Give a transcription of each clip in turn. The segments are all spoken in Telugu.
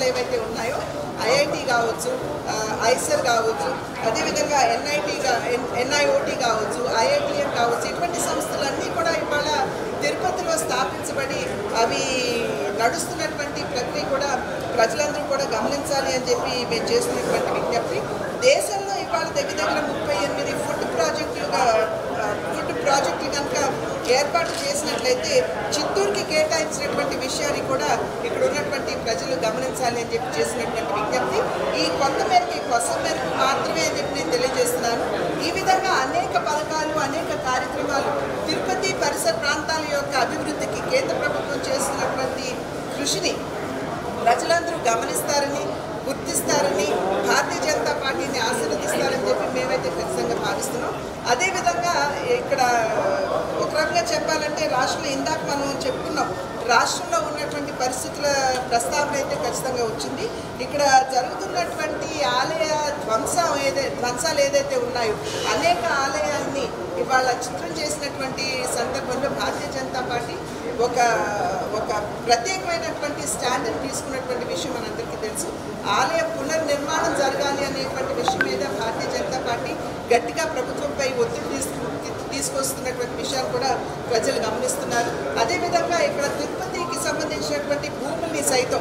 ఏవైతే ఉన్నాయో ఐఐటి కావచ్చు ఆ, ఐసర్ కావచ్చు అదేవిధంగా ఎన్ఐటి ఎన్ఐఓటి కావచ్చు ఐఐటిఎం కావచ్చు ఇటువంటి సంస్థలన్నీ కూడా ఇవాళ తిరుపతిలో స్థాపించబడి అవి నడుస్తున్నటువంటి ప్రక్రియ కూడా ప్రజలందరూ కూడా గమనించాలి అని చెప్పి మేము చేస్తున్నటువంటి విజ్ఞప్తి దేశంలో ఇవాళ దగ్గర దగ్గర ముప్పై ఎనిమిది ఫుడ్ ప్రాజెక్టులుగా ఆ, ఫుడ్ ప్రాజెక్టులు కనుక ఏర్పాటు చేసినట్లయితే చిత్తూరుకి కేటాయించినటువంటి విషయాన్ని కూడా ఇక్కడ ఉన్నటువంటి ప్రజలు గమనించాలి అని చెప్పి చేసినటువంటి విజ్ఞప్తి ఈ కొంత మేరకు కొత్త మేరకు మాత్రమే అని చెప్పి నేను తెలియజేస్తున్నాను ఈ విధంగా అనేక పథకాలు అనేక కార్యక్రమాలు తిరుపతి పరిసర ప్రాంతాల యొక్క అభివృద్ధికి కేంద్ర ప్రభుత్వం చేస్తున్నటువంటి కృషిని ప్రజలందరూ గమనిస్తారని గుర్తిస్తారని భారతీయ జనతా పార్టీని ఆశీర్వదిస్తారని చెప్పి మేమైతే ఖచ్చితంగా భావిస్తున్నాం అదేవిధంగా ఇక్కడ ఒక రకంగా చెప్పాలంటే రాష్ట్రంలో ఇందాక మనం చెప్పుకున్నాం రాష్ట్రంలో ఉన్నటువంటి పరిస్థితుల ప్రస్తావన అయితే ఖచ్చితంగా వచ్చింది ఇక్కడ జరుగుతున్నటువంటి ఆలయ ధ్వంసం ఏదై ధ్వంసాలు ఏదైతే ఉన్నాయో అనేక ఆలయాల్ని ఇవాళ చిత్రం చేసినటువంటి సందర్భంలో భారతీయ జనతా పార్టీ ఒక ఒక ప్రత్యేకమైనటువంటి స్టాండర్డ్ తీసుకున్నటువంటి విషయం మనందరికీ తెలుసు ఆలయ పునర్నిర్మాణం జరగాలి అనేటువంటి విషయం మీద భారతీయ జనతా పార్టీ గట్టిగా ప్రభుత్వంపై ఒత్తిడి తీసుకు తీసుకొస్తున్నటువంటి విషయాలు కూడా ప్రజలు గమనిస్తున్నారు అదేవిధంగా ఇక్కడ తిరుపతికి సంబంధించినటువంటి భూముల్ని సైతం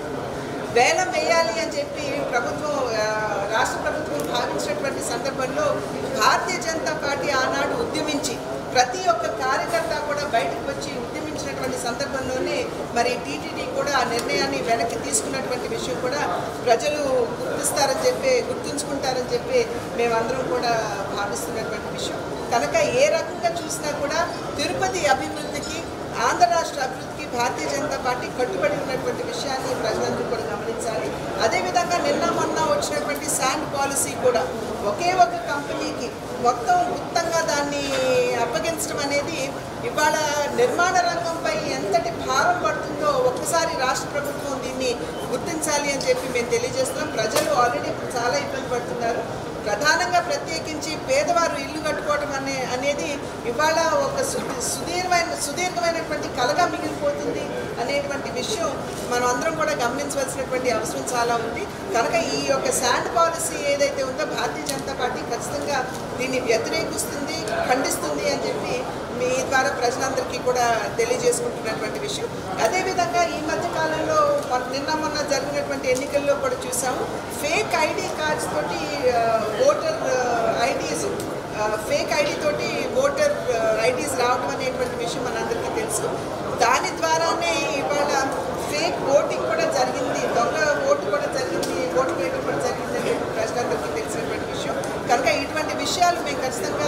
వేలం వేయాలి అని చెప్పి ప్రభుత్వం ఆ, రాష్ట్ర ప్రభుత్వం భావించినటువంటి సందర్భంలో భారతీయ జనతా పార్టీ ఆనాడు ఉద్యమించి ప్రతి ఒక్క కార్యకర్త కూడా బయటకు వచ్చి ఉద్యమించినటువంటి సందర్భంలోనే మరి టీటీడీ కూడా ఆ నిర్ణయాన్ని వెనక్కి తీసుకున్నటువంటి విషయం కూడా ప్రజలు గుర్తిస్తారని చెప్పి గుర్తుంచుకుంటారని చెప్పి మేమందరం కూడా భావిస్తున్నటువంటి విషయం కనుక ఏ రకంగా చూసినా కూడా తిరుపతి అభివృద్ధికి ఆంధ్ర రాష్ట్ర అభివృద్ధికి భారతీయ జనతా పార్టీ కట్టుబడి ఉన్నటువంటి విషయాన్ని ప్రజలందరూ కూడా గమనించాలి అదేవిధంగా నిన్న మొన్న వచ్చినటువంటి శాండ్ పాలసీ కూడా ఒకే ఒక కంపెనీకి మొత్తం గుప్తంగా దాన్ని అప్పగించడం అనేది ఇవాళ నిర్మాణ రంగంపై ఎంతటి భారం పడుతుందో ఒక్కసారి రాష్ట్ర ప్రభుత్వం దీన్ని గుర్తించాలి అని చెప్పి మేము తెలియజేస్తున్నాం ప్రజలు ఆల్రెడీ చాలా ఇబ్బంది పడుతున్నారు ప్రధానంగా ప్రత్యేకించి పేదవారు ఇల్లు కట్టుకోవడం అనే అనేది ఇవాళ ఒక సు- సుదీర్ఘమైన సుదీర్ఘమైనటువంటి కలగా మిగిలిపోతుంది అనేటువంటి విషయం మనం అందరం కూడా గమనించవలసినటువంటి అవసరం చాలా ఉంది కనుక ఈ యొక్క శాండ్ పాలసీ ఏదైతే ఉందో భారతీయ జనతా పార్టీ ఖచ్చితంగా దీన్ని వ్యతిరేకిస్తుంది ఖండిస్తుంది అని చెప్పి మీ ద్వారా ప్రజలందరికీ కూడా తెలియజేసుకుంటున్నటువంటి విషయం అదేవిధంగా ఈ మధ్య కాలంలో మన- నిన్న మొన్న జరిగినటువంటి ఎన్నికల్లో కూడా చూసాము ఫేక్ ఐడి కార్డ్స్ తోటి ఆ, ఓటర్ ఐడీస్ ఫేక్ ఐడి తోటి ఓటర్ ఐడీస్ రావడం అనేటువంటి విషయం మనందరికీ తెలుసు దాని ద్వారానే ఇవాళ ఫేక్ ఓటింగ్ కూడా జరిగింది దొంగ ఓటు కూడా జరిగింది ఓటు వేయడం కూడా జరిగింది అని చెప్పి ప్రజలందరికీ తెలిసినటువంటి విషయం కనుక ఇటువంటి విషయాలు మేము ఖచ్చితంగా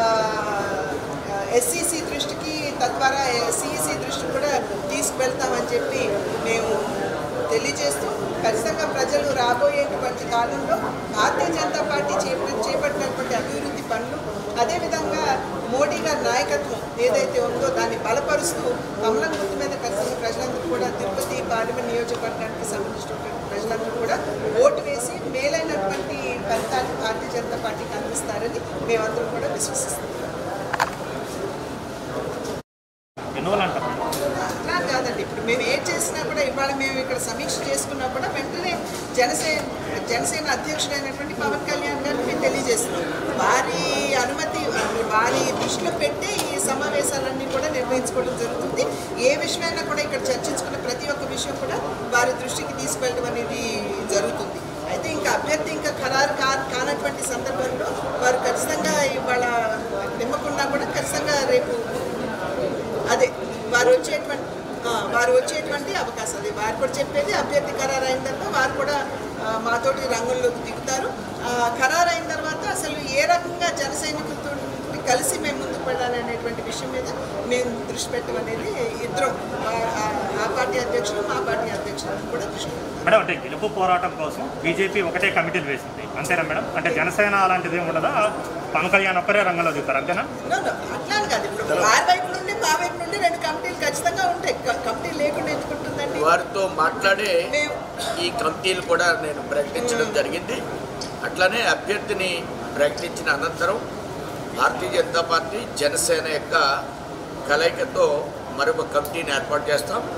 ఎస్సీసీ దృష్టికి తద్వారా సిఈసి దృష్టికి కూడా తీసుకువెళ్తామని చెప్పి మేము తెలియజేస్తూ ఖచ్చితంగా ప్రజలు రాబోయేటువంటి కాలంలో భారతీయ జనతా పార్టీ చేప చేపట్టినటువంటి అభివృద్ధి పనులు అదేవిధంగా మోడీ గారి నాయకత్వం ఏదైతే ఉందో దాన్ని బలపరుస్తూ కమలం గుర్తు మీద ఖచ్చితంగా ప్రజలందరూ కూడా తిరుపతి పార్లమెంట్ నియోజకవర్గానికి సంబంధించినటువంటి ప్రజలందరూ కూడా ఓటు వేసి మేలైనటువంటి ఫలితాలు భారతీయ జనతా పార్టీకి అందిస్తారని మేమందరం కూడా విశ్వసిస్తాం ఎన్నువల్ అంటారు అట్లా కాదండి ఇప్పుడు మేము ఏం చేసినా కూడా ఇవాళ మేము ఇక్కడ సమీక్ష చేసుకున్నా కూడా వెంటనే జనసేన జనసేన అధ్యక్షుడైనటువంటి పవన్ కళ్యాణ్ గారిని మేము తెలియజేస్తున్నాం వారి అనుమతి వారి దృష్టిలో పెట్టి ఈ సమావేశాలన్నీ కూడా నిర్వహించుకోవడం జరుగుతుంది ఏ విషయమైనా కూడా ఇక్కడ చర్చించుకున్న ప్రతి ఒక్క విషయం కూడా వారి దృష్టికి తీసుకెళ్ళడం అనేది జరుగుతుంది అయితే ఇంకా అభ్యర్థి ఇంకా ఖరారు కా కానటువంటి సందర్భంలో వారు ఖచ్చితంగా ఇవాళ నిమ్మకుండా కూడా ఖచ్చితంగా రేపు అదే వారు వచ్చేటువంటి ఆ, వారు వచ్చేటువంటి అవకాశం అది వారు కూడా చెప్పేది అభ్యర్థి ఖరారు అయిన తర్వాత వారు కూడా ఆ, మాతోటి రంగంలోకి దిగుతారు ఆ, ఖరారు అయిన తర్వాత అసలు ఏ రకంగా జన సైనికులతో కలిసి మేము ముందుకు వెళ్ళాలి అనేటువంటి విషయం మీద మేము దృష్టి పెట్టడం అనేది ఇద్దరం ఆ- ఆ- ఆ పార్టీ అధ్యక్షులు మా పార్టీ అధ్యక్షులు కూడా దృష్టి పెట్టాం. మేడం అంటే గెలుపు పోరాటం కోసం బీజేపీ ఒకటే కమిటీలు వేసింది అంతేనా మేడం అంటే జనసేన అలాంటిది ఏమి ఉండదా పవన్ కళ్యాణ్ ఒక్కరే రంగంలో దిగుతారు అంతేనా No, no, అట్లా అని కాదు ఇప్పుడు వారి వైపు నుండి మా వైపు నుండి రెండు కమిటీలు ఖచ్చితంగా ఉంటాయి క- కమిటీ లేకుండా ఎందుకు ఉంటుందండి వారితో మాట్లాడే మేము ఈ కమిటీలు కూడా నేను ప్రకటించడం జరిగింది అట్లానే అభ్యర్థిని ప్రకటించిన అనంతరం భారతీయ జనతా పార్టీ జనసేన యొక్క కలయికతో మరొక కమిటీని ఏర్పాటు చేస్తాం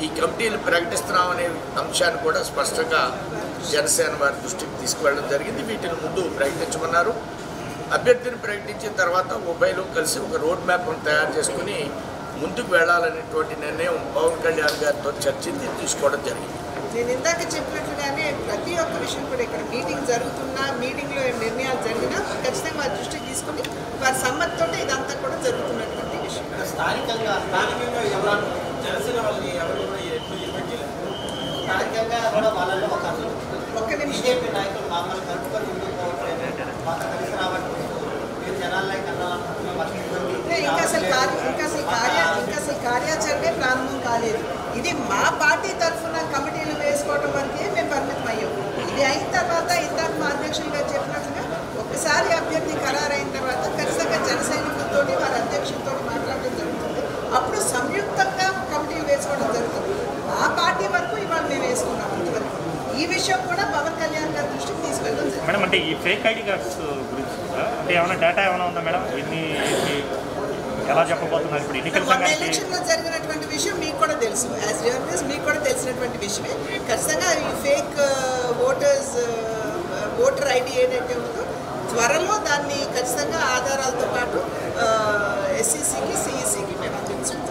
ఈ కమిటీలు ప్రకటిస్తున్నామనే అంశాన్ని కూడా స్పష్టంగా జనసేన వారి దృష్టికి తీసుకువెళ్ళడం జరిగింది వీటిని ముందు ప్రకటించమన్నారు అభ్యర్థిని ప్రకటించిన తర్వాత ఉభయలు కలిసి ఒక రోడ్ మ్యాప్ను తయారు చేసుకుని ముందుకు వెళ్ళాలనేటువంటి నిర్ణయం పవన్ కళ్యాణ్ గారితో చర్చించి తీసుకోవడం జరిగింది నేను ఇందాక చెప్పినట్లుగానే ప్రతి ఒక్క విషయం కూడా ఇక్కడ మీటింగ్ జరుగుతున్నా మీటింగ్లో ఏం నిర్ణయాలు జరిగినా ఖచ్చితంగా వారి దృష్టికి తీసుకుని వారి సమ్మతితో ఇదంతా కూడా జరుగుతున్నటువంటి విషయం స్థానికంగా స్థానికంగా ఎవరు జనసేన వాళ్ళని ఎవరు కూడా ఎప్పుడు ఇన్వైట్ చేయలేదు స్థానికంగా కూడా వాళ్ళలో ఒక ఒక్క నిమిషం బీజేపీ నాయకులు మమ్మల్ని కలుపుకొని ముందుకు పోవట్లేదు మాకు కలిసి రావట్లేదు మీరు జనాల్లో కన్నా మాకు ఇబ్బంది అంటే ఇంకా అసలు కార్య ఇంకా అసలు కార్య ఇంకా అసలు కార్యాచరణే ప్రారంభం కాలేదు ఇది మా పార్టీ తరఫున కమిటీలు వేసుకోవడం వరకే మేము పరిమితం అయ్యాం ఇది అయిన తర్వాత ఇందాక మా అధ్యక్షులు గారు చెప్పినట్లుగా ఒకసారి అభ్యర్థి ఖరారైన తర్వాత ఖచ్చితంగా జన సైనికులతోటి వారి అధ్యక్షులతో మాట్లాడడం జరుగుతుంది అప్పుడు సంయుక్తంగా కమిటీలు వేసుకోవడం జరుగుతుంది మా పార్టీ వరకు ఇవాళ మేము వేసుకున్నాం అంతవరకు ఈ విషయం కూడా పవన్ కళ్యాణ్ గారి దృష్టికి తీసుకెళ్ళడం జరిగింది మేడం అంటే ఈ ఫేక్ ఐడి కార్డ్స్ గురించి కూడా అంటే ఏమైనా డేటా ఏమైనా ఉందా మేడం ఎన్ని ఎన్ని ఎలా చెప్పబోతున్నారు ఇప్పుడు ఎన్నికల మొన్న సంఘానికి ఎలక్షన్ లో జరిగినటువంటి విషయం మీకు కూడా తెలుసు యాజ్ జర్నలిస్ట్ మీకు కూడా తెలిసినటువంటి విషయమే ఖచ్చితంగా ఈ ఫేక్ ఓటర్స్ ఓటర్ ఐడి ఏదైతే ఉందో త్వరలో దాన్ని ఖచ్చితంగా ఆధారాలతో పాటు ఎస్సీసీకి సిఈసికి మేము అందించడం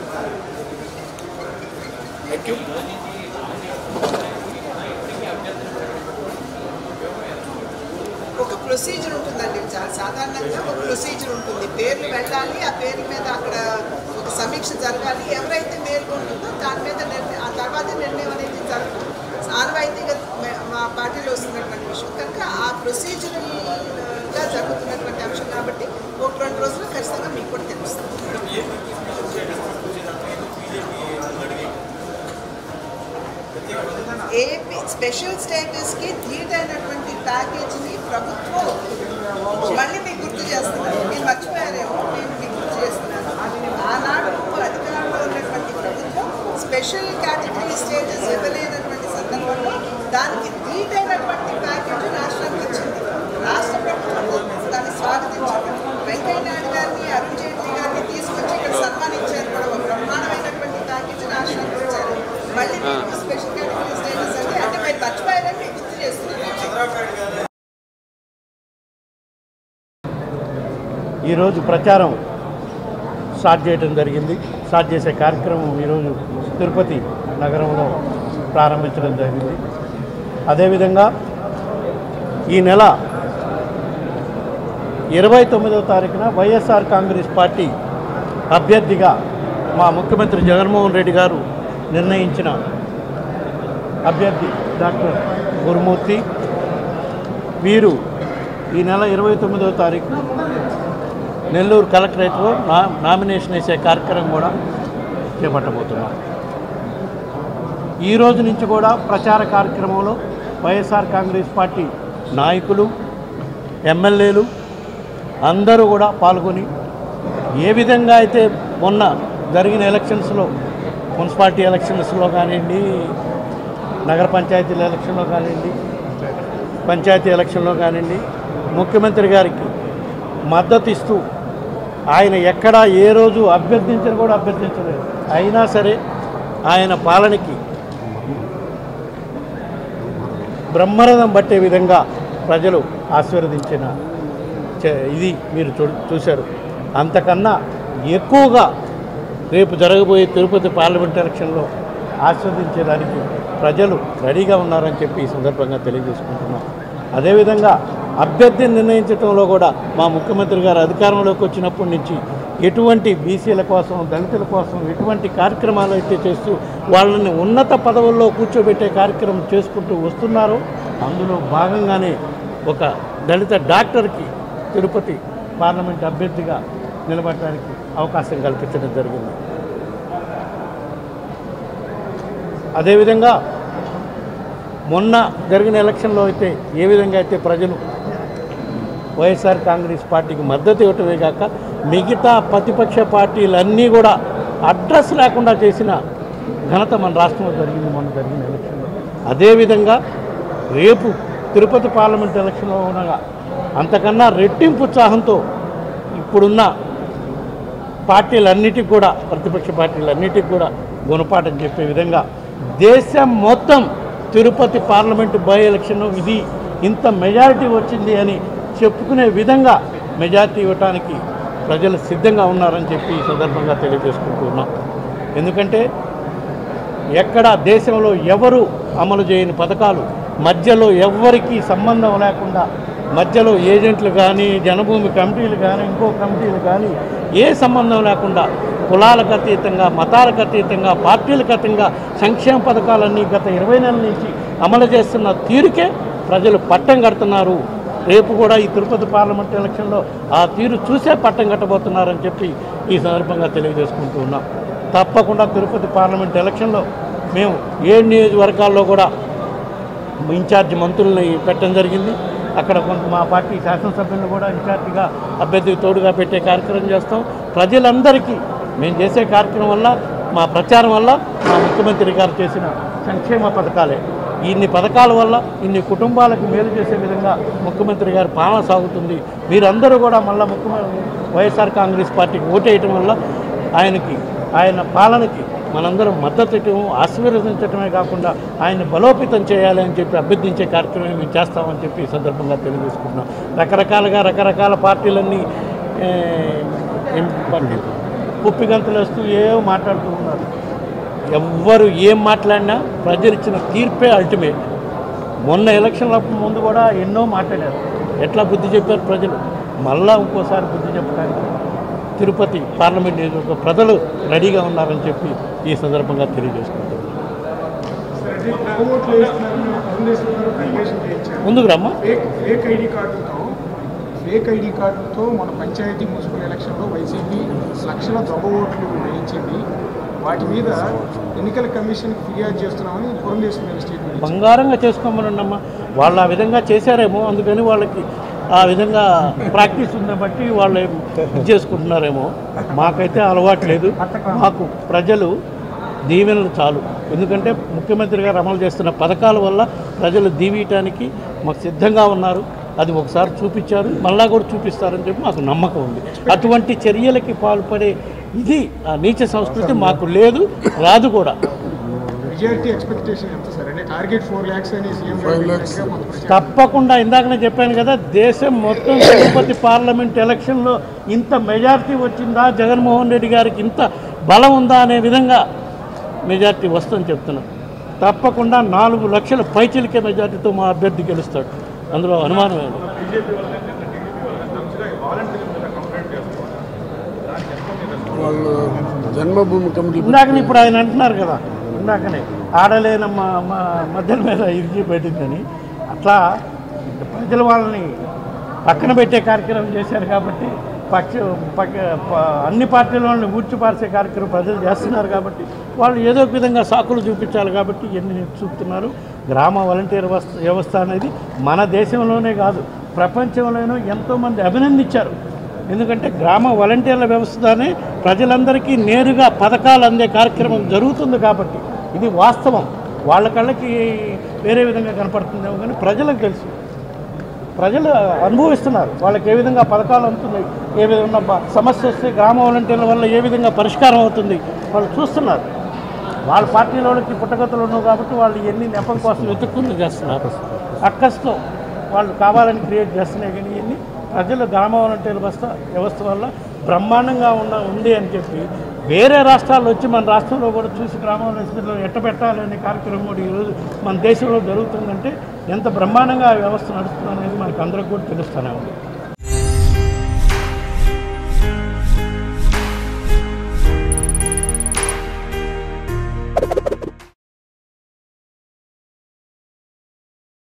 థ్యాంక్ యూ ఒక ప్రొసీజర్ ఉంటుందండి చాలా సాధారణంగా ఒక ప్రొసీజర్ ఉంటుంది పేర్లు వెళ్ళాలి ఆ పేర్ల మీద అక్కడ ఒక సమీక్ష జరగాలి ఎవరైతే మేలు ఉంటుందో దాని మీద నిర్ణయం ఆ తర్వాత నిర్ణయం అనేది జరగడం ఆనవాయితీగా మే- మా పార్టీలో వస్తున్నటువంటి విషయం కనుక ఆ ప్రొసీజరల్గా జరుగుతున్నటువంటి అంశం కాబట్టి ఒక రెండు రోజులు ఖచ్చితంగా మీకు కూడా తెలుస్తుంది ఏపీ స్పెషల్ స్టేటస్కి ధీటైనటువంటి ప్యాకేజీని ప్రభుత్వం మళ్ళీ మీకు గుర్తు చేస్తున్నాను మీరు మర్చిపోయారేమో నేను మీకు గుర్తు చేస్తున్నాను ఆనాడు అధికారంలో ఉన్నటువంటి ప్రభుత్వం స్పెషల్ కేటగిరీ స్టేటస్ ఇవ్వలేనటువంటి సందర్భంలో దానికి ధీటైనటువంటి ప్యాకేజీ రాష్ట్రానికి వచ్చింది రాష్ట్ర ప్రభుత్వం దాన్ని స్వాగతించారు వెంకయ్య నాయుడు గారిని అరుణ్ జైట్లీ గారిని తీసుకొచ్చి ఇక్కడ సన్మానించారు కూడా ఒక బ్రహ్మాండమైనటువంటి ప్యాకేజీ రాష్ట్రానికి వచ్చారు మళ్ళీ మీకు స్పెషల్ కేటగిరీ స్టేటస్ అంటే అంటే మీరు మర్చిపోయారని మీకు గుర్తు చేస్తున్నాను ఈరోజు ప్రచారం స్టార్ట్ చేయడం జరిగింది స్టార్ట్ చేసే కార్యక్రమం ఈరోజు తిరుపతి నగరంలో ప్రారంభించడం జరిగింది అదేవిధంగా ఈ నెల ఇరవై తొమ్మిదవ తారీఖున వైఎస్ఆర్ కాంగ్రెస్ పార్టీ అభ్యర్థిగా మా ముఖ్యమంత్రి జగన్మోహన్ రెడ్డి గారు నిర్ణయించిన అభ్యర్థి డాక్టర్ గురుమూర్తి వీరు ఈ నెల ఇరవై తొమ్మిదవ తారీఖు నెల్లూరు కలెక్టరేట్లో నా నామినేషన్ వేసే కార్యక్రమం కూడా చేపట్టబోతున్నాం ఈ రోజు నుంచి కూడా ప్రచార కార్యక్రమంలో వైఎస్ఆర్ కాంగ్రెస్ పార్టీ నాయకులు ఎమ్మెల్యేలు అందరూ కూడా పాల్గొని ఏ విధంగా అయితే మొన్న జరిగిన ఎలక్షన్స్లో మున్సిపాలిటీ ఎలక్షన్స్లో కానివ్వండి నగర పంచాయతీల ఎలక్షన్లో కానివ్వండి పంచాయతీ ఎలక్షన్లో కానివ్వండి ముఖ్యమంత్రి గారికి మద్దతు ఇస్తూ ఆయన ఎక్కడా ఏ రోజు అభ్యర్థించని కూడా అభ్యర్థించలేదు అయినా సరే ఆయన పాలనకి బ్రహ్మరథం పట్టే విధంగా ప్రజలు ఆశీర్వదించిన చే- ఇది మీరు చూ చూశారు అంతకన్నా ఎక్కువగా రేపు జరగబోయే తిరుపతి పార్లమెంట్ ఎలక్షన్లో ఆస్వాదించేదానికి ప్రజలు రెడీగా ఉన్నారని చెప్పి ఈ సందర్భంగా తెలియజేసుకుంటున్నాం అదేవిధంగా అభ్యర్థిని నిర్ణయించడంలో కూడా మా ముఖ్యమంత్రి గారు అధికారంలోకి వచ్చినప్పటి నుంచి ఎటువంటి బీసీల కోసం దళితుల కోసం ఎటువంటి కార్యక్రమాలు అయితే చేస్తూ వాళ్ళని ఉన్నత పదవుల్లో కూర్చోబెట్టే కార్యక్రమం చేసుకుంటూ వస్తున్నారో అందులో భాగంగానే ఒక దళిత డాక్టర్కి తిరుపతి పార్లమెంట్ అభ్యర్థిగా నిలబడటానికి అవకాశం కల్పించడం జరిగింది అదేవిధంగా మొన్న జరిగిన ఎలక్షన్లో అయితే ఏ విధంగా అయితే ప్రజలు వైఎస్ఆర్ కాంగ్రెస్ పార్టీకి మద్దతు ఇవ్వటమే కాక మిగతా ప్రతిపక్ష పార్టీలన్నీ కూడా అడ్రస్ లేకుండా చేసిన ఘనత మన రాష్ట్రంలో జరిగింది మొన్న జరిగిన ఎలక్షన్లో అదేవిధంగా రేపు తిరుపతి పార్లమెంట్ ఎలక్షన్లో ఉండగా అంతకన్నా రెట్టింపు ఉత్సాహంతో ఇప్పుడున్న పార్టీలన్నిటికి కూడా ప్రతిపక్ష పార్టీలన్నిటికి కూడా గుణపాఠం చెప్పే విధంగా దేశం మొత్తం తిరుపతి పార్లమెంటు బై ఎలక్షన్ ఇది ఇంత మెజారిటీ వచ్చింది అని చెప్పుకునే విధంగా మెజారిటీ ఇవ్వటానికి ప్రజలు సిద్ధంగా ఉన్నారని చెప్పి ఈ సందర్భంగా తెలియజేసుకుంటూ ఉన్నాం ఎందుకంటే ఎక్కడ దేశంలో ఎవరు అమలు చేయని పథకాలు మధ్యలో ఎవ్వరికీ సంబంధం లేకుండా మధ్యలో ఏజెంట్లు కానీ జనభూమి కమిటీలు కానీ ఇంకో కమిటీలు కానీ ఏ సంబంధం లేకుండా కులాలకు అతీతంగా మతాలకు అతీతంగా పార్టీలకు అతీతంగా సంక్షేమ పథకాలన్నీ గత ఇరవై నెలల నుంచి అమలు చేస్తున్న తీరుకే ప్రజలు పట్టం కడుతున్నారు రేపు కూడా ఈ తిరుపతి పార్లమెంట్ ఎలక్షన్లో ఆ తీరు చూసే పట్టం కట్టబోతున్నారని చెప్పి ఈ సందర్భంగా తెలియజేసుకుంటూ ఉన్నాం తప్పకుండా తిరుపతి పార్లమెంట్ ఎలక్షన్లో మేము ఏడు నియోజకవర్గాల్లో కూడా ఇన్ఛార్జ్ మంత్రుల్ని పెట్టడం జరిగింది అక్కడ కొంత మా పార్టీ శాసనసభ్యులను కూడా ఇన్ఛార్జిగా అభ్యర్థికి తోడుగా పెట్టే కార్యక్రమం చేస్తాం ప్రజలందరికీ మేము చేసే కార్యక్రమం వల్ల మా ప్రచారం వల్ల మా ముఖ్యమంత్రి గారు చేసిన సంక్షేమ పథకాలే ఇన్ని పథకాల వల్ల ఇన్ని కుటుంబాలకు మేలు చేసే విధంగా ముఖ్యమంత్రి గారి పాలన సాగుతుంది మీరందరూ కూడా మళ్ళీ ముఖ్యమంత్రి వైఎస్ఆర్ కాంగ్రెస్ పార్టీకి ఓటేయటం వల్ల ఆయనకి ఆయన పాలనకి మనందరం మద్దతు ఇవ్వటం ఆశీర్వదించడమే కాకుండా ఆయన బలోపేతం చేయాలి అని చెప్పి అభ్యర్థించే కార్యక్రమం మేము చేస్తామని చెప్పి ఈ సందర్భంగా తెలియజేసుకుంటున్నాం రకరకాలుగా రకరకాల పార్టీలన్నీ ఏ, ఏం పార్టీ కుప్పిగంతులు వేస్తూ ఏవో మాట్లాడుతూ ఉన్నారు ఎవ్వరు ఏం మాట్లాడినా ప్రజలు ఇచ్చిన తీర్పే అల్టిమేట్ మొన్న ఎలక్షన్ల ముందు కూడా ఎన్నో మాట్లాడారు ఎట్లా బుద్ధి చెప్పారు ప్రజలు మళ్ళా ఇంకోసారి బుద్ధి చెప్పడానికి తిరుపతి పార్లమెంట్ నియోజకవర్గ ప్రజలు రెడీగా ఉన్నారని చెప్పి ఈ సందర్భంగా తెలియజేసుకుంటున్నారు ఓట్లు వేస్తున్నారని కాంగ్రెస్ వారు అలిగేషన్ చేయించారు ముందుకు రమ్మా ఫేక్ ఫేక్ ఐడి కార్డులతో ఫేక్ ఐడి కార్డులతో మన పంచాయతీ మున్సిపల్ ఎలక్షన్లో వైసీపీ లక్షల దొంగ ఓట్లు వేయించింది వాటి మీద ఎన్నికల కమిషన్కి ఫిర్యాదు చేస్తున్నామని పురంధేశ్వరి స్టేట్మెంట్ ఇచ్చారు. బంగారంగా చేసుకోమనండమ్మా వాళ్ళు ఆ విధంగా చేశారేమో అందుకని వాళ్ళకి ఆ విధంగా ప్రాక్టీస్ ఉందని బట్టి వాళ్ళు ఏం ఇది చేసుకుంటున్నారేమో మాకైతే అలవాటు లేదు మాకు ప్రజలు దీవెనలు చాలు ఎందుకంటే ముఖ్యమంత్రి గారు అమలు చేస్తున్న పథకాల వల్ల ప్రజలు దీవియటానికి మాకు సిద్ధంగా ఉన్నారు అది ఒకసారి చూపించారు మళ్ళా కూడా చూపిస్తారని చెప్పి మాకు నమ్మకం ఉంది అటువంటి చర్యలకి పాల్పడే ఇది ఆ నీచ సంస్కృతి మాకు లేదు రాదు కూడా మెజారిటీ ఎక్స్పెక్టేషన్ ఎంత సార్ అంటే టార్గెట్ ఫోర్ ల్యాక్స్ అని సీఎం గారు చెప్పినట్టుగా కొంత ప్రచారం తప్పకుండా ఇందాకనే చెప్పాను కదా దేశం మొత్తం తిరుపతి పార్లమెంట్ ఎలక్షన్లో ఇంత మెజారిటీ వచ్చిందా జగన్మోహన్ రెడ్డి గారికి ఇంత బలం ఉందా అనే విధంగా మెజారిటీ వస్తుందని చెప్తున్నాను తప్పకుండా నాలుగు లక్షల పైచిలికే మెజారిటీతో మా అభ్యర్థి గెలుస్తాడు అందులో అనుమానమే లేదు. వాళ్ళు జన్మభూమి కమిటీ ఇందాకనే ఇప్పుడు ఆయన అంటున్నారు కదా ఇందాకనే ఆడలేన మా మా మధ్యల మీద ఇరిచి పెట్టిందని అట్లా ప్రజలు వాళ్ళని పక్కన పెట్టే కార్యక్రమం చేశారు కాబట్టి పక్ష పక్క ప- అన్ని పార్టీల వాళ్ళని ఊడ్చిపార్చే కార్యక్రమం ప్రజలు చేస్తున్నారు కాబట్టి వాళ్ళు ఏదో ఒక విధంగా సాకులు చూపించాలి కాబట్టి ఎన్ని చూపుతున్నారు గ్రామ వాలంటీర్ వ్యవస్థ వ్యవస్థ అనేది మన దేశంలోనే కాదు ప్రపంచంలోనూ ఎంతోమంది అభినందించారు ఎందుకంటే గ్రామ వాలంటీర్ల వ్యవస్థనే ప్రజలందరికీ నేరుగా పథకాలు అందే కార్యక్రమం జరుగుతుంది కాబట్టి ఇది వాస్తవం వాళ్ళ కళ్ళకి వేరే విధంగా కనపడుతుందేమో కానీ ప్రజలకు తెలుసు ప్రజలు అనుభవిస్తున్నారు వాళ్ళకి ఏ విధంగా పథకాలు అందుతున్నాయి ఏ విధంగా బ- సమస్య వస్తే గ్రామ వాలంటీర్ల వల్ల ఏ విధంగా పరిష్కారం అవుతుంది వాళ్ళు చూస్తున్నారు వాళ్ళ పార్టీల వాళ్ళకి పుట్టగతులు ఉన్నావు కాబట్టి వాళ్ళు ఎన్ని నెపం కోసం వెతుక్కుని చేస్తున్నారు అక్కస్తో వాళ్ళు కావాలని క్రియేట్ చేస్తున్నాయి కానీ ఇవన్నీ ప్రజలు గ్రామ వాలంటీర్ల వ్యవస్థ వ్యవస్థ వల్ల బ్రహ్మాండంగా ఉన్న ఉంది అని చెప్పి వేరే రాష్ట్రాల్లో వచ్చి మన రాష్ట్రంలో కూడా చూసి గ్రామ వాలంటీర్లు ఎట్ట పెట్టాలి అనే కార్యక్రమం కూడా ఈరోజు మన దేశంలో జరుగుతుందంటే ఎంత బ్రహ్మాండంగా ఆ వ్యవస్థ నడుస్తుంది అనేది మనకు అందరికి కూడా తెలుస్తూనే ఉంది